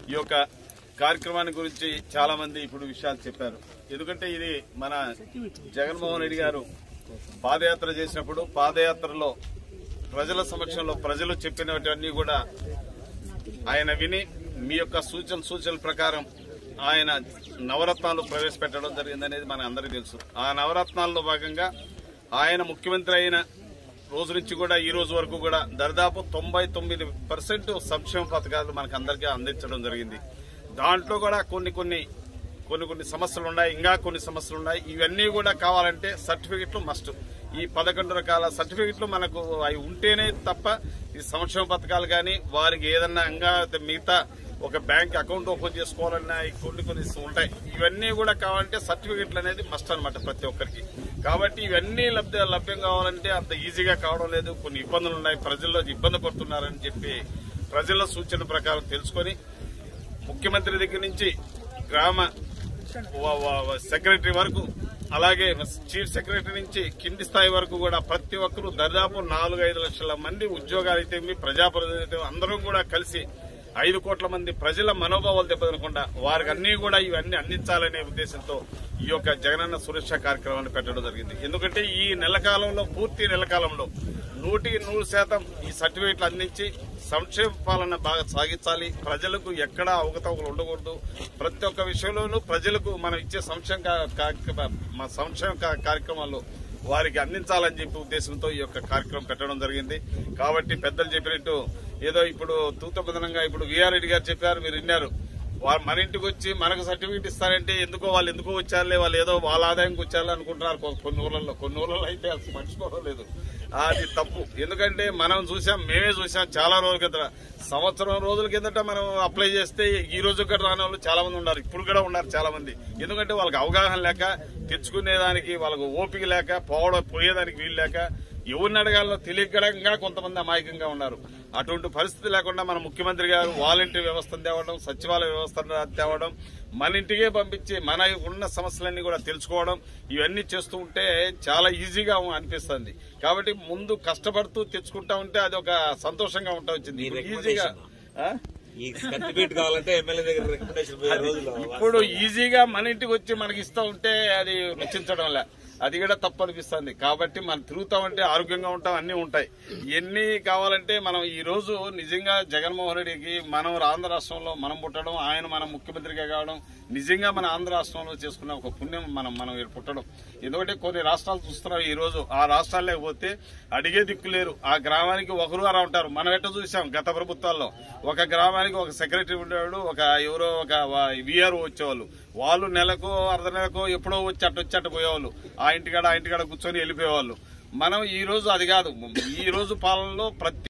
ఈ యొక్క కార్యక్రమాన్ని గురించి చాలా మంది ఇప్పుడు విషయాలు చెప్పారు ఎందుకంటే ఇది మన జగన్మోహన్ రెడ్డి గారు పాదయాత్ర చేసినప్పుడు పాదయాత్రలో ప్రజల సమక్షంలో ప్రజలు చెప్పినవన్నీ కూడా ఆయన విని మీ యొక్క సూచన సూచనల ప్రకారం ఆయన నవరత్నాలు ప్రవేశపెట్టడం జరిగిందనేది మన అందరికీ తెలుసు ఆ నవరత్నాల్లో భాగంగా ఆయన ముఖ్యమంత్రి అయిన రోజు నుంచి కూడా ఈ రోజు వరకు కూడా దరిదాపు తొంభై తొమ్మిది పర్సెంట్ సంక్షేమ పథకాలు మనకు అందరికీ అందించడం జరిగింది దాంట్లో కూడా కొన్ని కొన్ని కొన్ని కొన్ని సమస్యలు ఉన్నాయి ఇంకా కొన్ని సమస్యలు ఉన్నాయి ఇవన్నీ కూడా కావాలంటే సర్టిఫికెట్లు మస్ట్ ఈ పదకొండు రకాల సర్టిఫికెట్లు మనకు అవి ఉంటేనే తప్ప ఈ సంక్షేమ పథకాలు కానీ వారికి ఏదన్నా ఇంకా మిగతా ఒక బ్యాంక్ అకౌంట్ ఓపెన్ చేసుకోవాలన్నా ఈ కొన్ని కొన్ని ఉంటాయి ఇవన్నీ కూడా కావాలంటే సర్టిఫికెట్లు అనేది మస్ట్ అన్నమాట ప్రతి ఒక్కరికి కాబట్టి ఇవన్నీ లభ్య లభ్యం కావాలంటే అంత ఈజీగా కావడం లేదు కొన్ని ఇబ్బందులు ఉన్నాయి ప్రజల్లో ఇబ్బంది పడుతున్నారని చెప్పి ప్రజల సూచన ప్రకారం తెలుసుకొని ముఖ్యమంత్రి దగ్గర నుంచి గ్రామ వ- వ- వ- సెక్రటరీ వరకు అలాగే చీఫ్ సెక్రటరీ నుంచి కింది స్థాయి వరకు కూడా ప్రతి ఒక్కరూ దాదాపు నాలుగు ఐదు లక్షల మంది ఉద్యోగాలు అయితే ప్రజాప్రతినిధులు అందరూ కూడా కలిసి ఐదు కోట్ల మంది ప్రజల మనోభావాలు దెబ్బతినకుండా వారికి అన్ని కూడా ఇవన్నీ అందించాలనే ఉద్దేశంతో ఈ యొక్క జగనన్న సురక్ష కార్యక్రమాన్ని పెట్టడం జరిగింది ఎందుకంటే ఈ నెల కాలంలో పూర్తి నెల కాలంలో నూటికి నూరు శాతం ఈ సర్టిఫికెట్లు అందించి సంక్షేమ పాలన బాగా సాగించాలి ప్రజలకు ఎక్కడా అవకతవకలు ఉండకూడదు ప్రతి ఒక్క విషయంలోనూ ప్రజలకు మనం ఇచ్చే సంక్షేమ కా- కార్యక్రమ మా సంక్షేమ కా- కార్యక్రమాల్లో వారికి అందించాలని చెప్పి ఉద్దేశంతో ఈ యొక్క కార్యక్రమం పెట్టడం జరిగింది కాబట్టి పెద్దలు చెప్పినట్టు ఏదో ఇప్పుడు తూతబదనంగా ఇప్పుడు వీఆర్ రెడ్డి గారు చెప్పారు మీరు విన్నారు వారు మన ఇంటికి వచ్చి మనకు సర్టిఫికేట్ ఇస్తారంటే ఎందుకో వాళ్ళు ఎందుకో వచ్చారులే వాళ్ళు ఏదో వాళ్ళ ఆదాయంకి వచ్చారు అనుకుంటున్నారు కొ- కొన్ని ఊర్లలో కొన్ని ఊర్లలో అయితే అసలు మర్చిపోవడం లేదు అది తప్పు ఎందుకంటే మనం చూసాం మేమే చూసాం చాలా రోజుల కిందట సంవత్సరం రోజుల కిందట మనం అప్లై చేస్తే ఈ రోజు కూడా రాని వాళ్ళు చాలా మంది ఉన్నారు ఇప్పుడు కూడా ఉన్నారు చాలా మంది ఎందుకంటే వాళ్ళకి అవగాహన లేక తెచ్చుకునేదానికి వాళ్ళకు ఓపిక లేక పోవడం పోయేదానికి వీలు లేక ఎవరిని అడగాలో తెలియకడంగా కొంతమంది అమాయకంగా ఉన్నారు అటువంటి పరిస్థితి లేకుండా మన ముఖ్యమంత్రి గారు వాలంటీర్ వ్యవస్థను తేవడం సచివాలయ వ్యవస్థను తేవడం మన ఇంటికే పంపించి మన ఉన్న సమస్యలన్నీ కూడా తెలుసుకోవడం ఇవన్నీ చేస్తూ ఉంటే చాలా ఈజీగా అనిపిస్తుంది కాబట్టి ముందు కష్టపడుతూ తెచ్చుకుంటా ఉంటే అది ఒక సంతోషంగా ఉంటా వచ్చింది మీ ఇప్పుడు ఈజీగా ఆ? ఈ సర్టిఫికేట్ కావాలంటే ఎమ్మెల్యే దగ్గర రికమెండేషన్ పోయే రోజులు ఇప్పుడు ఈజీగా మన ఇంటికి వచ్చి మనకి ఇస్తా ఉంటే అది మెచ్చించడం లే అది కూడా తప్పు అనిపిస్తుంది కాబట్టి మనం తిరుగుతామంటే ఆరోగ్యంగా ఉంటాం అన్ని ఉంటాయి ఎన్ని కావాలంటే మనం ఈ రోజు నిజంగా జగన్మోహన్ రెడ్డికి మనం ఆంధ్ర రాష్ట్రంలో మనం పుట్టడం ఆయన మన ముఖ్యమంత్రిగా కావడం నిజంగా మన ఆంధ్ర రాష్ట్రంలో చేసుకున్న ఒక పుణ్యం మనం మనం ఇక్కడ పుట్టడం ఎందుకంటే కొన్ని రాష్ట్రాలు చూస్తున్నాం ఈ రోజు ఆ రాష్ట్రాలకు పోతే అడిగే దిక్కు లేరు ఆ గ్రామానికి ఒకరు అలా ఉంటారు మనం ఎట్ట చూసాం గత ప్రభుత్వాల్లో ఒక గ్రామానికి ఒక సెక్రటరీ ఉండేవాడు ఒక ఎవరో ఒక విఆర్ఓ వచ్చేవాళ్ళు వాళ్ళు నెలకు అర్ధ నెలకు ఎప్పుడో వచ్చి అట్ట వచ్చి అట్ట పోయేవాళ్ళు ఆ ఇంటికాడ ఆ ఇంటికాడ కూర్చొని వెళ్ళిపోయేవాళ్ళు మనం ఈ రోజు అది కాదు ఈ రోజు పాలనలో ప్రతి